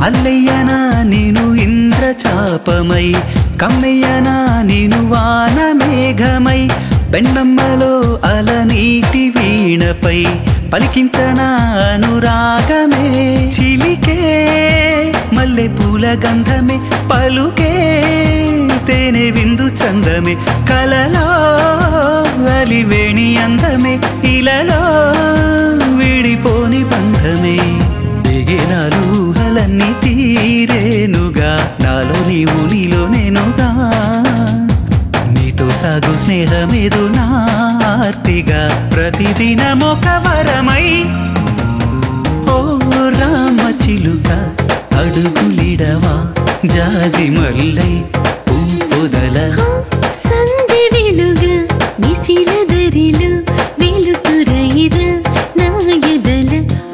అల్లయ్యనా నేను ఇంద్రచాపమై కమ్మయ్యనా నేను వాన మేఘమై పెన్నమ్మలో అలనీటి వీణపై పలికించనా అనురాగమే చిలికే మల్లె పూల గంధమే పలుకే తేనె విందు చందమే కలలో అలివేణి అందమే ఇలలో విడిపోని బంధమే దిగినాలు ఊహలన్నీ తీరేనుగా నాలో నీవు నీలో నేనుగా నీతో సాగు స్నేహమేదు నార్తిగా ప్రతిదినమొక వరమై ఓ రామ చిలుక అడుగులిడవా జాజి మల్లై పూపొదల సంధి వెలుగు నిశిల దరిలు వెలుతురైర నా ఎదల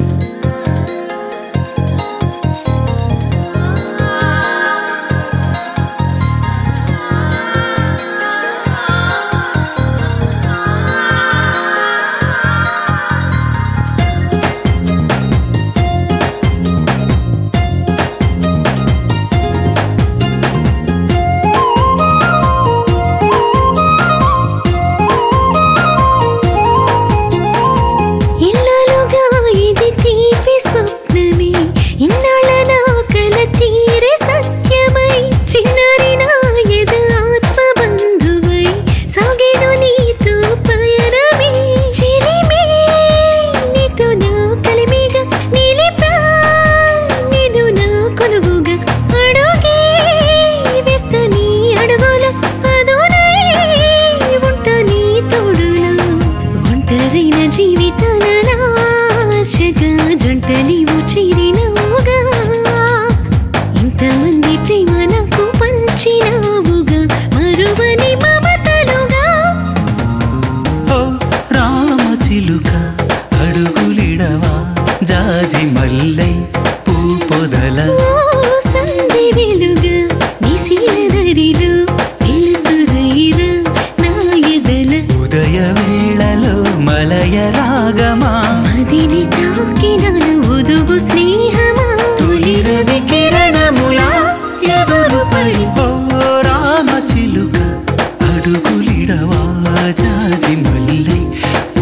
ఇన్నాళ్ళుగా ఇది తీపి స్వప్నమే ఇన్నాళ్ళ నా కల తీరే సత్యమై చిన్నారి నా ఎద ఆత్మ బంధువై సాగేను నీతో పయనమే చిరిమే నీతో నా కలిమిగా నిలిపా నేను నా కొలువుగా అడుగే వేస్తా నీ అడుగుల అదునై ఉంటా నీ తోడులా ఒంటరైన జీవితాన నాశగా జంట నీవు చేరినావుగా ఇంతమంది ప్రేమ నాకు పంచినావుగా మరువని మమతలుగా ఓ రామ చిలుక అడుగులిడవా జాజి మల్లై పూపొదల ఓ సంధి వెలుగా నిశీల దరిలో వెలుతురైరా నా ఎదల ఉదయ వేళలో మలయ రాగమా మదిని తాకినాను ఉదుగు స్నేహమా తొలి రవి కిరణములా ఎదురు పడి ఓ రామ చిలుక అడుగులిడవా జాజి మల్లై